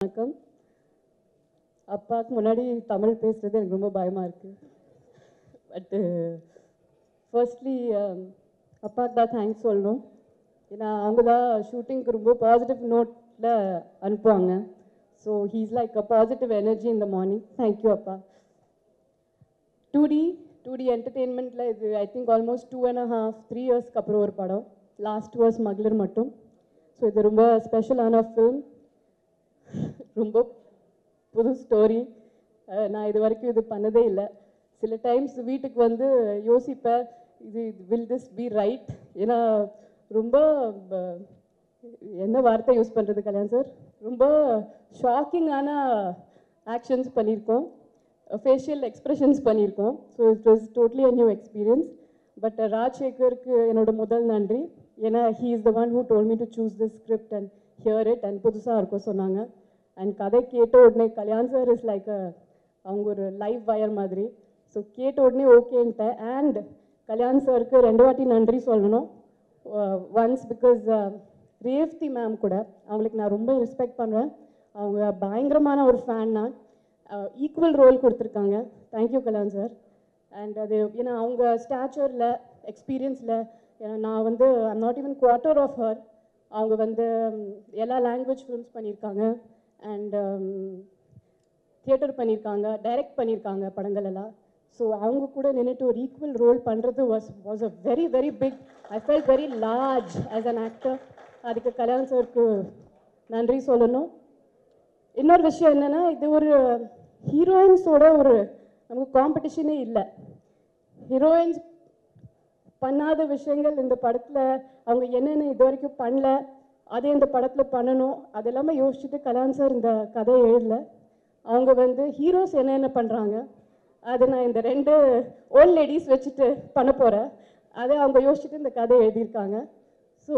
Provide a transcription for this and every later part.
வணக்கம் அப்பாவுக்கு முன்னாடி தமிழ் பேசுறது எனக்கு ரொம்ப பயமாக இருக்குது பட்டு ஃபர்ஸ்ட்லி அப்பாவுக்கு தான் தேங்க்ஸ் சொல்லணும் ஏன்னா அவங்க தான் ஷூட்டிங்க்கு ரொம்ப பாசிட்டிவ் நோட்டில் அனுப்புவாங்க so he's like a positive energy இந்த மார்னிங் தேங்க்யூ அப்பா டூ டி டூ டி என்டர்டெயின்மெண்ட்டில் இது I think almost two and half three இயர்ஸ்க்கு அப்புறம் ஒரு படம் லாஸ்ட் வாஸ் மகளிர் மட்டும் ஸோ இது ரொம்ப ஸ்பெஷலான ஃபில்ம் ரொம்ப புது ஸ்டோரி நான் இது வரைக்கும் இது பண்ணதே இல்லை சில டைம்ஸ் வீட்டுக்கு வந்து யோசிப்பேன் இது வில் திஸ் பி ரைட் ஏன்னா ரொம்ப ப- என்ன வார்த்தை யூஸ் பண்ணுறது கல்யாண் சார் ரொம்ப ஷாக்கிங்கான ஆக்ஷன்ஸ் பண்ணியிருக்கோம் ஃபேஷியல் எக்ஸ்பிரஷன்ஸ் பண்ணியிருக்கோம் so it was totally a new experience but ராஜ்சேகருக்கு என்னோட முதல் நன்றி ஏன்னா he is the one who told me to choose the script and hear it and புதுசாக இருக்கும் சொன்னாங்க அண்ட் கதை கேட்ட உடனே கல்யாண் சார் இஸ் லைக் அவங்க ஒரு லைவ் வயர் மாதிரி ஸோ கேட்ட உடனே ஓகேன்ட்டேன் அண்ட் கல்யாண் சாருக்கு ரெண்டு வாட்டி நன்றி சொல்லணும் ஒன்ஸ் பிகாஸ் ரேவதி மேம் கூட அவங்களுக்கு நான் ரொம்ப ரெஸ்பெக்ட் பண்ணுவேன் அவங்க பயங்கரமான ஒரு ஃபேன் நான் ஈக்குவல் ரோல் கொடுத்துருக்காங்க தேங்க்யூ கல்யாண் சார் அண்ட் அது ஏன்னா அவங்க ஸ்டாச்சரில் எக்ஸ்பீரியன்ஸில் நான் வந்து I'm not even quarter of her அவங்க வந்து ம், எல்லா லாங்குவேஜ் ஃபிலிம்ஸ் பண்ணியிருக்காங்க அண்ட் தியேட்டர் பண்ணியிருக்காங்க டைரக்ட் பண்ணியிருக்காங்க படங்கள் எல்லாம் ஸோ அவங்க கூட நின்றுட்டு ஒரு ஈக்குவல் ரோல் பண்ணுறது was was a very very big I felt very large as an actor அதுக்கு கல்யாண் சாருக்கு நன்றி சொல்லணும் இன்னொரு விஷயம் என்னன்னா இது ஒரு ஹீரோயின்ஸோட ஒரு நமக்கு காம்படிஷனே இல்லை ஹீரோயின்ஸ் பண்ணாத விஷயங்கள் இந்த படத்தில் அவங்க என்னென்ன இது வரைக்கும் பண்ணல அதே இந்த படத்தில் பண்ணணும் அது எல்லாமே யோசிச்சுட்டு கல்யாண் சார் இந்த கதையை எழுதல அவங்க வந்து ஹீரோஸ் என்னென்ன பண்ணுறாங்க அதை நான் இந்த ரெண்டு ஓல்ட் லேடிஸ் வச்சுட்டு பண்ண போகிறேன் அதை அவங்க யோசிச்சுட்டு இந்த கதையை எழுதியிருக்காங்க ஸோ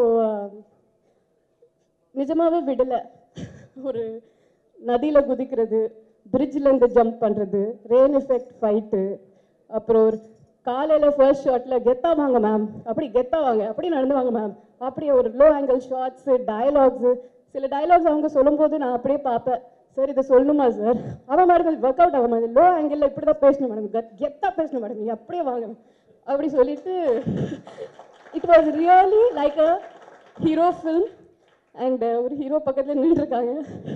நிஜமாவே விடலை ஒரு நதியில் குதிக்கிறது பிரிட்ஜில் இருந்து ஜம்ப் பண்ணுறது ரெயின் எஃபெக்ட் ஃபைட்டு அப்புறம் ஒரு காலையில் ஃபர்ஸ்ட் ஷாட்டில் கெத்தா வாங்க மேம் அப்படி கெத்தா வாங்க அப்படி நடந்து வாங்க மேம் அப்படியே ஒரு லோ ஆங்கிள் ஷார்ட்ஸு டயலாக்ஸு சில டயலாக்ஸ் அவங்க சொல்லும்போது நான் அப்படியே பார்ப்பேன் சார் இதை சொல்லணுமா சார் அவன் மேடம் ஒர்க் அவுட் ஆகும் லோ ஆங்கிளில் இப்படி தான் பேசணும் மேடம் கெத்தா பேசணும் மேடம் நீ அப்படியே வாங்க அப்படி சொல்லிட்டு it was really like a hero film and ஒரு ஹீரோ பக்கத்தில் நின்றுருக்காங்க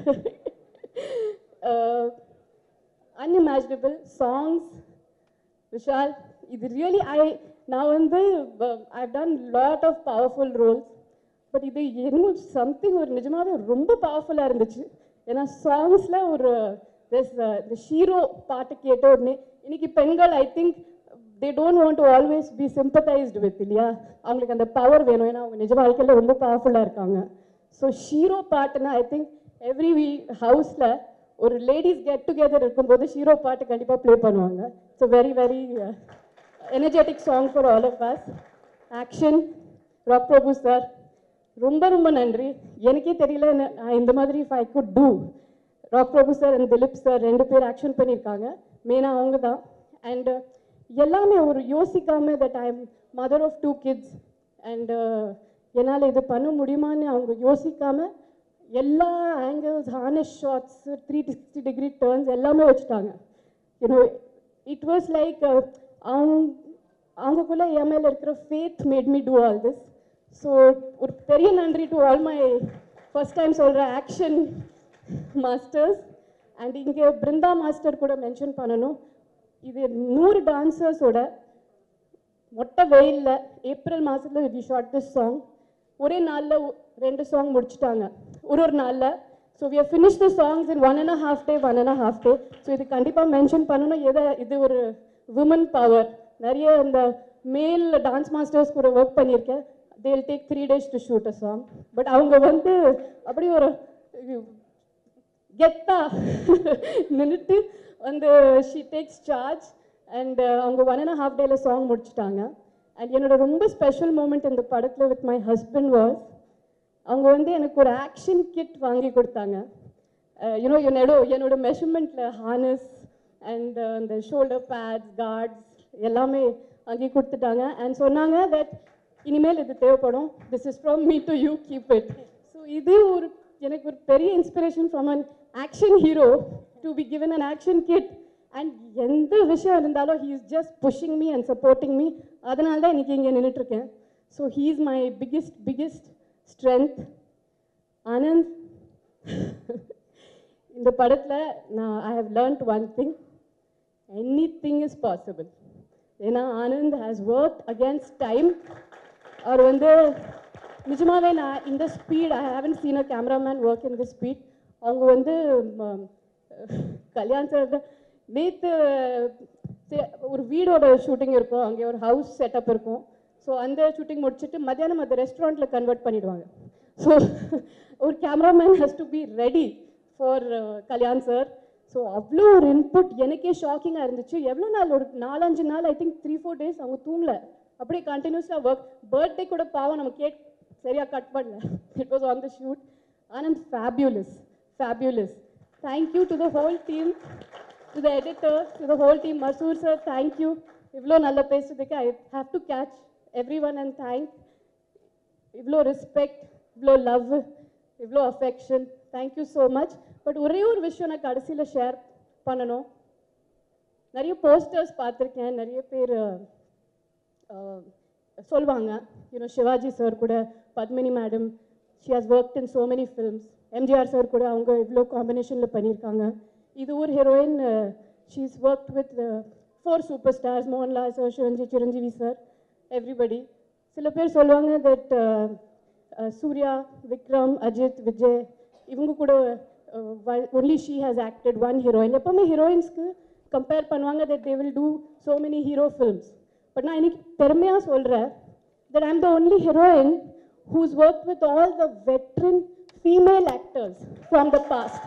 அன்இமேஜினபிள் சாங்ஸ் விஷால் இது ரியலி ஐ நான் வந்து I done lot of powerful roles but இது என்னமோ சம்திங் ஒரு நிஜமாவே ரொம்ப பவர்ஃபுல்லாக இருந்துச்சு ஏன்னா சாங்ஸில் ஒரு this, uh, இந்த ஷீரோ பாட்டு கேட்ட உடனே இன்னைக்கு பெண்கள் I think they don't want to always be sympathised with இல்லையா அவங்களுக்கு அந்த பவர் வேணும் ஏன்னா அவங்க நிஜ வாழ்க்கையில் ரொம்ப பவர்ஃபுல்லாக இருக்காங்க ஸோ ஷீரோ பாட்டுனா ஐ திங்க் எவ்ரி வீ ஹவுஸில் ஒரு லேடிஸ் கெட் டுகெதர் இருக்கும்போது ஷீரோ பாட்டு கண்டிப்பாக ப்ளே பண்ணுவாங்க so very very energetic song for all of us action Rock Prabhu sir ரொம்ப ரொம்ப நன்றி எனக்கே தெரியல என்ன- நான் இந்த மாதிரி if I could do Rock Prabhu sir and Dileep sir ரெண்டு பேர் ஆக்ஷன் பண்ணியிருக்காங்க மெயினாக அவங்க தான் அண்ட் எல்லாமே ஒரு யோசிக்காம that I am mother of two kids and என்னால் இது பண்ண முடியுமான்னு அவங்க யோசிக்காம எல்லா angles harness shots three sixty degree turns எல்லாமே வச்சுட்டாங்க யூனோ இட் வாஸ் லைக் அவங்க அவங்கக்குள்ள என் மேல இருக்கிற faith made me do all this so ஒரு பெரிய நன்றி to all my first time சொல்கிற ஆக்ஷன் மாஸ்டர்ஸ் அண்ட் இங்கே பிருந்தா மாஸ்டர் கூட மென்ஷன் பண்ணணும் இது நூறு டான்சர்ஸோட மொட்டை வெயிலில் ஏப்ரல் மாதத்தில் வி ஷார்ட் திஸ் சாங் ஒரே நாளில் ரெண்டு சாங் முடிச்சிட்டாங்க ஒரு ஒரு நாளில் so we have finished the songs in one and a half day one and a half day so இது கண்டிப்பாக மென்ஷன் பண்ணணும் எதை இது ஒரு விமன் பவர் நிறைய இந்த மேல் டான்ஸ் மாஸ்டர்ஸ் கூட ஒர்க் பண்ணியிருக்கேன் they'll take three days to shoot a song but அவங்க வந்து அப்படி ஒரு கெத்தா நின்றுட்டு வந்து ஷீ டேக்ஸ் சார்ஜ் அண்ட் அவங்க ஒன் அண்ட் ஹாஃப் டேல சாங் முடிச்சிட்டாங்க அண்ட் என்னோட ரொம்ப ஸ்பெஷல் மூமெண்ட் இந்த படத்தில் வித் மை ஹஸ்பண்ட் வாஸ் அவங்க வந்து எனக்கு ஒரு ஆக்ஷன் கிட் வாங்கி கொடுத்தாங்க யூனோ என்னோட என்னோட மெஷர்மெண்ட்டில் ஹானஸ் அண்ட் அந்த ஷோல்டர் பேட்ஸ் கார்ட்ஸ் எல்லாமே வாங்கி கொடுத்துட்டாங்க அண்ட் சொன்னாங்க தட் இனிமேல் இது தேவைப்படும் this is from me to you keep it so இது ஒரு எனக்கு ஒரு பெரிய inspiration from an action hero to be given an action kid and எந்த விஷயம் இருந்தாலும் he is just pushing me and supporting me அதனால தான் இன்னைக்கு இங்கே நின்றுட்டுருக்கேன் so he is my biggest biggest strength Anand இந்த படத்தில் நான் I have learnt one thing anything is possible ஏன்னா Anand has work against time அவர் வந்து நிஜமாவே நான் இந்த speed I haven't seen a cameraman work in the speed அவங்க வந்து ம, கல்யாண் சார் நேற்று ஒரு வீடோட ஷூட்டிங் இருக்கும் அங்கே ஒரு ஹவுஸ் செட்டப் இருக்கும் ஸோ அந்த ஷூட்டிங் முடிச்சுட்டு மத்தியானம் அந்த ரெஸ்டாரண்ட்டில் கன்வெர்ட் பண்ணிடுவாங்க ஸோ ஒரு cameraman has to be ready for Kalyan sir so அவ்வளோ ஒரு இன்புட் எனக்கே ஷாக்கிங்காக இருந்துச்சு எவ்வளோ நாள் ஒரு நாலஞ்சு நாள் I think three four days அவங்க தூங்கல அப்படியே கண்டினியூஸாக ஒர்க் பர்த்டே கூட பாவம் நம்ம கேக் சரியாக கட் பண்ணல it was on the shoot Anand fabulous fabulous thank you to the whole team to the editor to the whole team Masoor sir thank you இவ்வளோ நல்லா பேசுறதுக்கு I have to catch everyone and thank இவ்வளோ respect இவ்வளோ love இவ்வளோ affection thank you so much but ஒரே ஒரு விஷயம் நான் கடைசியில் ஷேர் பண்ணணும் நிறைய போஸ்டர்ஸ் பார்த்துருக்கேன் நிறைய பேர் சொல்லுவாங்க யூனோ சிவாஜி சார் கூட Padmini madam she has work in so many films MGR sir கூட அவங்க இவ்வளோ காம்பினேஷனில் பண்ணியிருக்காங்க இது ஒரு heroine she is work with four super stars Mohanlal sir சிவஞ்சி சிரஞ்சீவி சார் எவ்ரிபடி சில பேர் சொல்லுவாங்க தட் சூர்யா விக்ரம் அஜித் விஜய் இவங்க கூட only she has acted one heroine எப்போவுமே ஹீரோயின்ஸ்க்கு கம்பேர் பண்ணுவாங்க that they will do so many hero films but நான் இன்னைக்கு பெருமையாக சொல்கிறேன் that I'm the only heroine who's work with all the veteran female actors from the past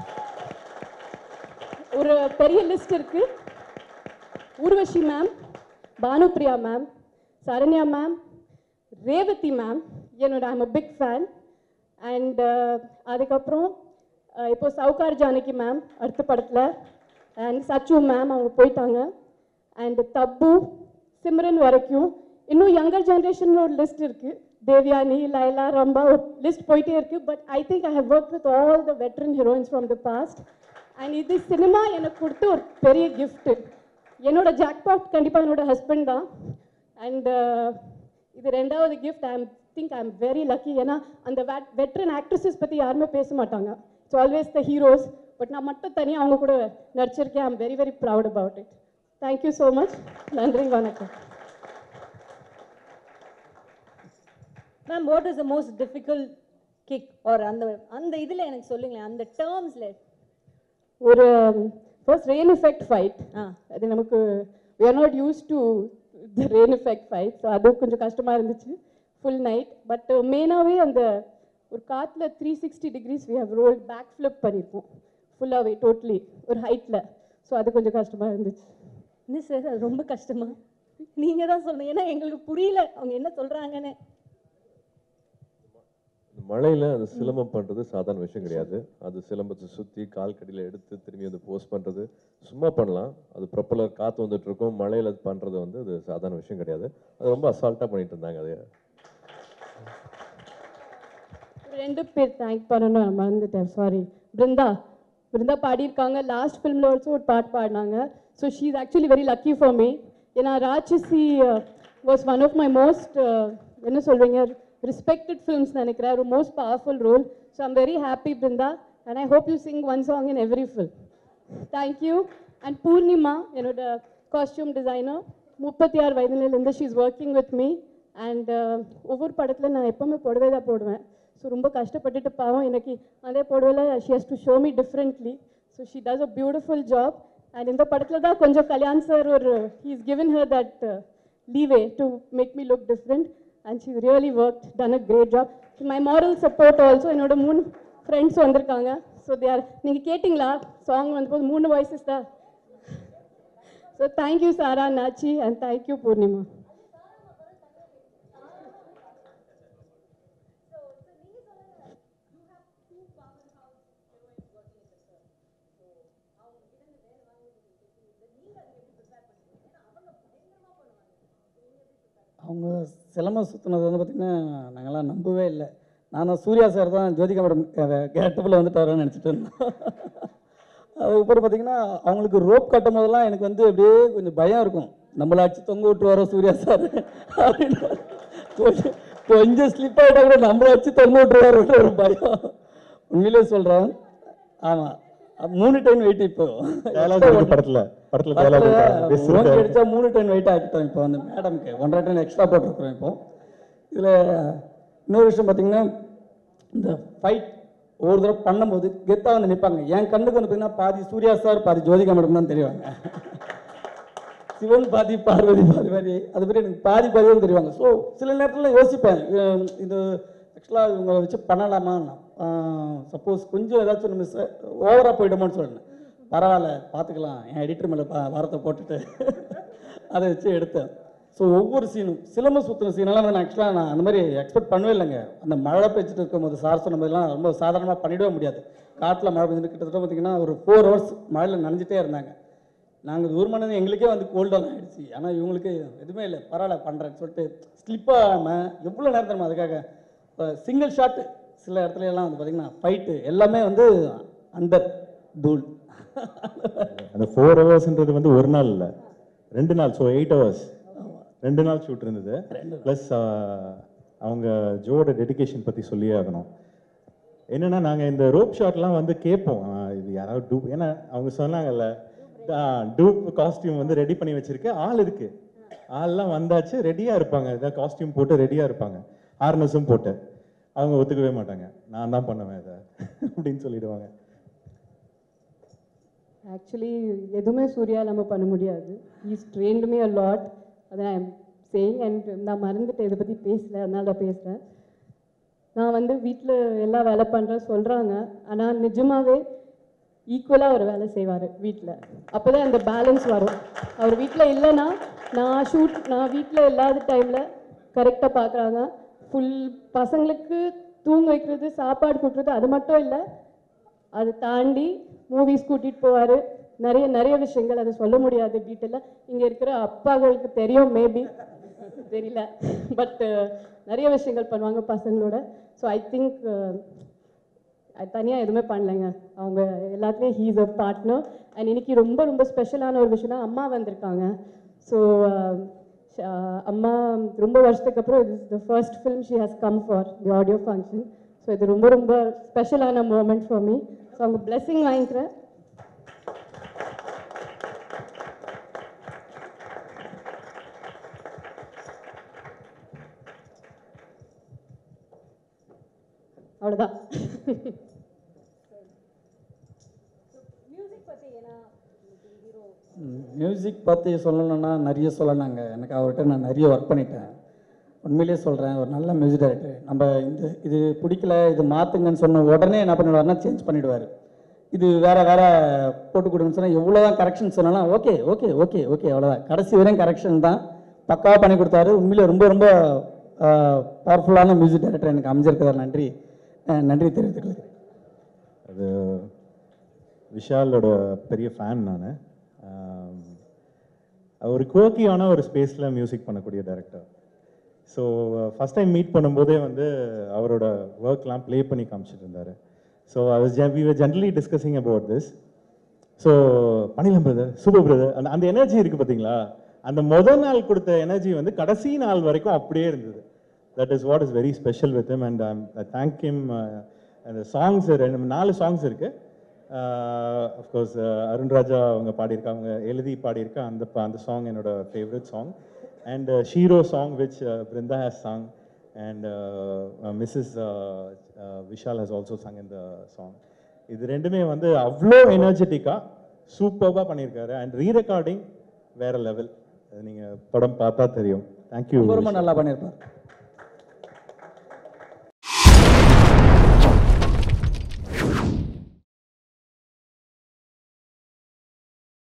ஒரு பெரிய list இருக்கு Urvashi ma'am Bhanupriya ma'am Saranya ma'am Revathi ma'am என்னோட I'm a big fan and அதுக்கப்புறம் ah, இப்போ சவுகார் ஜானகி மேம் அடுத்த படத்தில் அண்ட் சச்சு மேம் அவங்க போயிட்டாங்க அண்ட் தப்பு சிம்ரன் வரைக்கும் இன்னும் யங்கர் ஜென்ரேஷனில் ஒரு லிஸ்ட் இருக்குது தேவ்யானி லைலா ரம்பா ஒரு லிஸ்ட் போயிட்டே இருக்குது but I think I have work with all the veteran heroines from the past and இது சினிமா எனக்கு கொடுத்த ஒரு பெரிய கிஃப்ட்டு என்னோட ஜாக்பாட் கண்டிப்பாக என்னோட ஹஸ்பண்ட் தான் அண்ட் இது ரெண்டாவது gift I think I am very lucky ஏன்னா அந்த வெட்ரன் ஆக்ட்ரஸஸ் பற்றி யாருமே பேச மாட்டாங்க it's always the heroes but நான் மட்டும் தனியாக அவங்க கூட நடிச்சிருக்கேன் I am very very proud about it thank you so much நன்றி வணக்கம் ma'am what is the most difficult kick or அந்த அந்த இதில் எனக்கு சொல்லுங்களேன் அந்த டேர்ம்ஸில் ஒரு first rain effect fight ah அது நமக்கு we are not used to the rain effect fight so அது கொஞ்சம் கஷ்டமாக இருந்துச்சு ஃபுல் நைட் பட் மெயினாகவே அந்த ஒரு காற்றுல three sixty degrees we have rolled back flip பண்ணியிருக்கோம் ஃபுல்லாகவே டோட்டலி ஒரு ஹைட்டில் ஸோ அது கொஞ்சம் கஷ்டமாக இருந்துச்சு என்ன சார் அது ரொம்ப கஷ்டமா நீங்கள் தான் சொல்லணும் ஏன்னா எங்களுக்கு புரியல அவங்க என்ன சொல்கிறாங்கன்னு இந்த மழையில அந்த சிலம்பம் பண்றது சாதாரண விஷயம் கிடையாது அது சிலம்பத்தை சுத்தி கால் கடியில எடுத்து திரும்பி வந்து போஸ்ட் பண்றது சும்மா பண்ணலாம் அது ப்ரொப்பலர் காத்து வந்துட்டு இருக்கும் மழையில பண்றது வந்து அது சாதாரண விஷயம் கிடையாது அது ரொம்ப அசால்ட்டா பண்ணிட்டு இருந்தாங்க அது ரெண்டு பேர் தேங்க் பண்ணணும் நான் மறந்துட்டேன் சாரி பிருந்தா பிருந்தா பாடியிருக்காங்க லாஸ்ட் ஃபிலிமில் ஆல்சோ ஒரு பாட்டு பாடினாங்க so she is actually very lucky for me ஏன்னா Raatchasi was one of my most என்ன சொல்வீங்க ரெஸ்பெக்டட் ஃபிலிம்ஸ் நினைக்கிறேன் ஒரு most powerful role so I'm very happy Brinda and I hope you sing one song in every film thank you and Poornima என்னோட costume designer முப்பத்தி ஆறு வயதுலேருந்து she is working with me and ஒவ்வொரு படத்தில் நான் எப்போவுமே புடவை தான் போடுவேன் ஸோ ரொம்ப கஷ்டப்பட்டுட்டு பாவம் எனக்கு அதே புடவையில் she has to show me differently so she does a beautiful job and இந்த படத்தில் தான் கொஞ்சம் கல்யாண் சார் ஒரு he is given her that leeway to make me look different and she really work done a great job my moral support also என்னோட மூணு friends வந்திருக்காங்க so தேர் நீங்கள் கேட்டிங்களா சாங் வந்தபோது மூணு வாய்ஸஸ் தான் ஸோ தேங்க்யூ சாரா நாச்சி அண்ட் தேங்க்யூ பூர்ணிமா அவங்க சிலம்பம் சுற்றினது வந்து பார்த்திங்கன்னா நாங்கள்லாம் நம்பவே இல்லை நானும் சூர்யா சார் தான் ஜோதிகா மேடம் கேட்டப்பில் வந்துட்டு வரேன்னு நினச்சிட்டு இருந்தோம் அதுக்கப்புறம் பார்த்தீங்கன்னா அவங்களுக்கு ரோப் கட்டும் போதெல்லாம் எனக்கு வந்து அப்படியே கொஞ்சம் பயம் இருக்கும் நம்மள அடிச்சு தொங்க விட்டுருவாரோ சூர்யா சார் அப்படின்னு கொஞ்சம் கொஞ்சம் ஸ்லிப் ஆகிட்டா கூட நம்மள வச்சு தொங்க விட்டுருவாரோன்ற ஒரு பயம் உண்மையிலே சொல்கிறேன் ஆமாம் மூணு டைம் வெயிட் இப்போ டயலாக் இருக்கு படத்துல படத்துல டயலாக் இருக்கு ஓகே அடிச்சா மூணு டன் வெயிட் ஆக்கிட்டோம் இப்போ வந்து மேடம்க்கு ஒன்றரை டன் எக்ஸ்ட்ரா போட்டிருக்கிறோம் இப்போ இதில் இன்னொரு விஷயம் பார்த்தீங்கன்னா இந்த ஃபைட் ஒவ்வொரு தடவை பண்ணும்போது கெத்தாக வந்து நிற்பாங்க என் கண்ணுக்கு வந்து பார்த்தீங்கன்னா பாதி சூர்யா சார் பாதி ஜோதிகா மேடம் தான் தெரிவாங்க சிவன் பாதி பார்வதி பாதி மாதிரி அது மாதிரி எனக்கு பாதி பாதியும் தெரிவாங்க ஸோ சில நேரத்தில் யோசிப்பேன் அஹ் இது ஆக்சுவலாக இவங்க வச்சு பண்ணலாமா சப்போஸ் கொஞ்சம் ஏதாச்சும் மிஸ் ஓவராக போயிடுமோன்னு சொன்னேன் பரவாயில்ல பார்த்துக்கலாம் என் எடிட்டர் மேலே வாரத்தை போட்டுட்டு அதை வச்சு எடுத்தேன் ஸோ ஒவ்வொரு சீனும் சிலம்பு சுற்றுன சீனெல்லாம் நான் ஆக்சுவலாக நான் அந்த மாதிரி எக்ஸ்பெக்ட் பண்ணவே இல்லைங்க அந்த மழை பெஞ்சிட்டு இருக்கும்போது சார் சொன்ன மாதிரிலாம் ரொம்ப சாதாரணமாக பண்ணிடவே முடியாது காட்டில் மழை பெஞ்சிட்டு கிட்டத்தட்ட பார்த்தீங்கன்னா ஒரு ஃபோர் ஹவர்ஸ் மழையில் நனைஞ்சிட்டே இருந்தாங்க நாங்கள் தூரமானது எங்களுக்கே வந்து கோல்டெல்லாம் ஆயிடுச்சு ஆனால் இவங்களுக்கு எதுவுமே இல்லை பரவாயில்ல பண்ணுறேன்னு சொல்லிட்டு ஸ்லிப் ஆகாமல் எவ்வளோ நேரம் தரமா அதுக்காக இப்போ சிங்கிள் ஷாட்டு சில இடத்துல எல்லாம் வந்து பார்த்தீங்கன்னா ஃபைட்டு எல்லாமே வந்து அந்த தூள் அந்த ஃபோர் ஹவர்ஸ்ன்றது வந்து ஒரு நாள் இல்ல ரெண்டு நாள் ஸோ எயிட் ஹவர்ஸ் ரெண்டு நாள் ஷூட் இருந்தது ப்ளஸ் அவங்க ஜோட டெடிகேஷன் பத்தி சொல்லியே ஆகணும் என்னன்னா நாங்க இந்த ரோப் ஷாட்லாம் வந்து கேட்போம் ஆ, இது யாராவது டூப் ஏன்னா அவங்க சொன்னாங்கல்ல டூப் காஸ்டியூம் வந்து ரெடி பண்ணி வச்சிருக்க ஆள் இருக்கு ஆள்லாம் வந்தாச்சு ரெடியா இருப்பாங்க ஏதாவது காஸ்டியூம் போட்டு ரெடியா இருப்பாங்க ஹார்னஸும் போட்டு அவங்க ஒத்துக்கவே மாட்டாங்க நான் தான் பண்ணுவேன் இதை அப்படின்னு சொல்லிடுவாங்க ஆக்சுவலி எதுவுமே சூர்யா நம்ம பண்ண முடியாது is trained me a lot அதை ஐ எம் சேயிங் அண்ட் நான் மறந்துட்டு இதை பற்றி பேசல அதனால தான் பேசுகிறேன் நான் வந்து வீட்டில் எல்லா வேலை பண்ணுறேன் சொல்கிறாங்க ஆனால் நிஜமாவே ஈக்குவலாக அவர் வேலை செய்வார் வீட்டில் அப்போ தான் அந்த பேலன்ஸ் வரும் அவர் வீட்டில் இல்லைன்னா நான் ஷூட் நான் வீட்டில் இல்லாத டைமில் கரெக்டாக பார்க்குறாங்க ஃபுல் பசங்களுக்கு தூங்க வைக்கிறது சாப்பாடு கொடுக்குறது அது மட்டும் இல்லை அது தாண்டி மூவிஸ் கூட்டிகிட்டு போவார் நிறைய நிறைய விஷயங்கள் அதை சொல்ல முடியாது டீட்டெயிலாக இங்கே இருக்கிற அப்பாங்களுக்கு தெரியும் மேபி தெரியல பட் நிறைய விஷயங்கள் பண்ணுவாங்க பசங்களோட ஸோ ஐ திங்க் தனியாக எதுவுமே பண்ணலைங்க அவங்க எல்லாத்துலேயும் ஹீஸ் அ பார்ட்னர் அண்ட் இன்னைக்கு ரொம்ப ரொம்ப ஸ்பெஷலான ஒரு விஷயம்னா அம்மா வந்திருக்காங்க ஸோ அம்மா ரொம்ப வருஷத்துக்கு அப்புறம் இது the first film she has come for the audio function so இது ரொம்ப ரொம்ப ஸ்பெஷலான மூமெண்ட் ஃபார் மீ ஸோ அவங்க பிளெஸ்ஸிங் வாங்கிக்கிறேன் அவ்வளோதான் மியூசிக் பற்றி சொல்லணும்னா நிறைய சொல்லலாங்க எனக்கு அவர்கிட்ட நான் நிறைய ஒர்க் பண்ணிட்டேன் உண்மையிலேயே சொல்கிறேன் ஒரு நல்ல மியூசிக் டைரக்டர் நம்ம இந்த இது பிடிக்கல இது மாற்றுங்கன்னு சொன்ன உடனே என்ன பண்ணிடுவாருன்னா சேஞ்ச் பண்ணிடுவார் இது வேற வேற போட்டு கொடுங்கன்னு சொன்னால் எவ்வளோ தான் கரெக்ஷன் சொன்னாலும் ஓகே ஓகே ஓகே ஓகே அவ்வளோதான் கடைசி வரையும் கரெக்ஷன் தான் பக்காவாக பண்ணி கொடுத்தாரு உண்மையிலே ரொம்ப ரொம்ப பவர்ஃபுல்லான மியூசிக் டைரக்டர் எனக்கு அமைஞ்சிருக்கிறார் நன்றி அஹ் நன்றி தெரிவித்துக்கிறேன் அது விஷாலோட பெரிய ஃபேன் நான் ஒரு கோக்கியான ஒரு ஸ்பேஸில் மியூசிக் பண்ணக்கூடிய director so first time meet பண்ணும்போதே வந்து அவரோட ஒர்க்லாம் ப்ளே பண்ணி காமிச்சிட்டு இருந்தார் so I was we were generally discussing about this so பண்ணிடலாம் பிரதர் சூப்பர் பிரதர் அந்த அந்த எனர்ஜி இருக்கு பார்த்தீங்களா அந்த முதல் நாள் கொடுத்த எனர்ஜி வந்து கடைசி நாள் வரைக்கும் அப்படியே இருந்தது that is what is very special with him and I thank him அந்த சாங்ஸ் ரெண்டு நாலு சாங்ஸ் இருக்கு அஃப்கோர்ஸ் அருண் ராஜா அவங்க பாடியிருக்காங்க எழுதி பாடியிருக்க அந்த பா- அந்த சாங் என்னோட favourite song and shero song which Brinda has sung and mrs Vishal has also sung இந்த சாங் இது ரெண்டுமே வந்து அவ்வளோ எனர்ஜெட்டிக்காக சூப்பராக பண்ணியிருக்காரு அண்ட் ரீ ரெக்கார்டிங் வேற லெவல் அது நீங்கள் படம் பார்த்தா தெரியும் தேங்க்யூ ரொம்ப ரொம்ப நல்லா பண்ணியிருப்பார்